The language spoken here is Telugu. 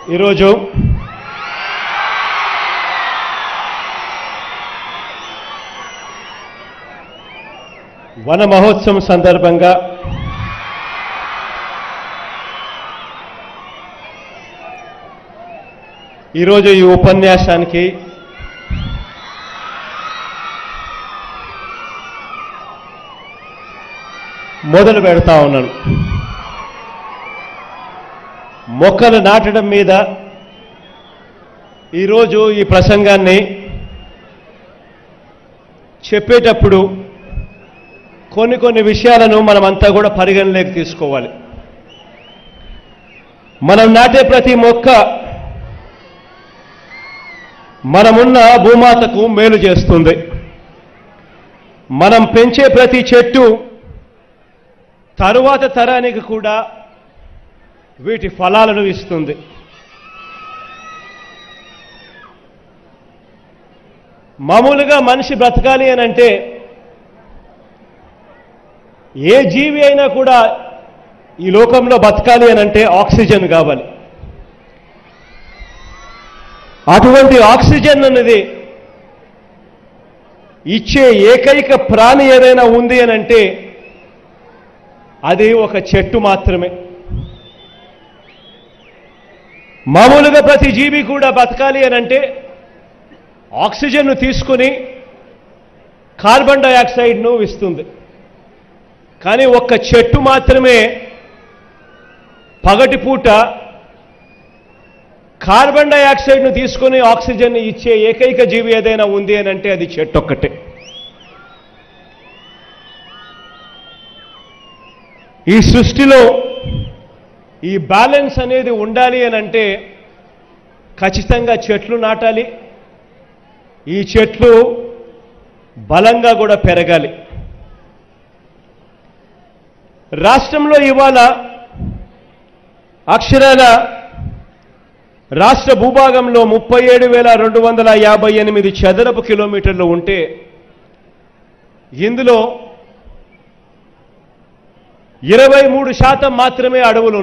ఈరోజు వన మహోత్సవం సందర్భంగా ఈరోజు ఈ ఉపన్యాసానికి మొదలు పెడతా ఉన్నాను మొక్కలు నాటడం మీద ఈరోజు ఈ ప్రసంగాన్ని చెప్పేటప్పుడు కొన్ని కొన్ని విషయాలను మనమంతా కూడా పరిగణలోకి తీసుకోవాలి మనం నాటే ప్రతి మొక్క మనమున్న భూమాతకు మేలు చేస్తుంది మనం పెంచే ప్రతి చెట్టు తరువాత తరానికి కూడా వీటి ఫలాలను ఇస్తుంది మామూలుగా మనిషి బ్రతకాలి అని అంటే ఏ జీవి అయినా కూడా ఈ లోకంలో బతకాలి అని అంటే ఆక్సిజన్ కావాలి అటువంటి ఆక్సిజన్ అనేది ఇచ్చే ఏకైక ప్రాణి ఏదైనా ఉంది అని అంటే అది ఒక చెట్టు మాత్రమే మామూలుగా ప్రతి జీవి కూడా బతకాలి అని అంటే ఆక్సిజన్ను తీసుకుని కార్బన్ డయాక్సైడ్ను ఇస్తుంది కానీ ఒక్క చెట్టు మాత్రమే పగటిపూట కార్బన్ డయాక్సైడ్ను తీసుకుని ఆక్సిజన్ ఇచ్చే ఏకైక జీవి ఏదైనా ఉంది అని అంటే అది చెట్టు ఒక్కటే ఈ సృష్టిలో ఈ బ్యాలెన్స్ అనేది ఉండాలి అని అంటే ఖచ్చితంగా చెట్లు నాటాలి ఈ చెట్లు బలంగా కూడా పెరగాలి రాష్ట్రంలో ఇవాళ అక్షరాల రాష్ట్ర భూభాగంలో ముప్పై ఏడు వేల రెండు వందల యాభై ఎనిమిది చదరపు కిలోమీటర్లు ఉంటే ఇందులో ఇరవై మూడు శాతం మాత్రమే అడవులు